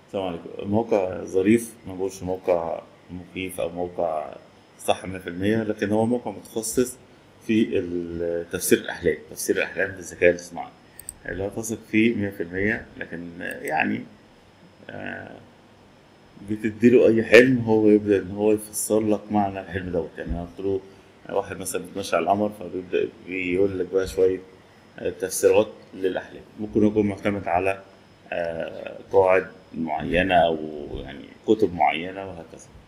السلام عليكم موقع ظريف ما بقولش موقع مخيف او موقع صح 100% لكن هو موقع متخصص في ال- تفسير الاحلام تفسير الاحلام بالذكاء الاصطناعي اللي هو تثق فيه 100% لكن يعني آه، بتديله اي حلم هو يبدا ان هو يفسر لك معنى الحلم دوت يعني انا قلت له واحد مثلا بيتمشى على القمر فبيبدا بيقول لك بقى شويه آه، تفسيرات للاحلام ممكن يكون معتمد على آه، قواعد معينه او يعني كتب معينه وهكذا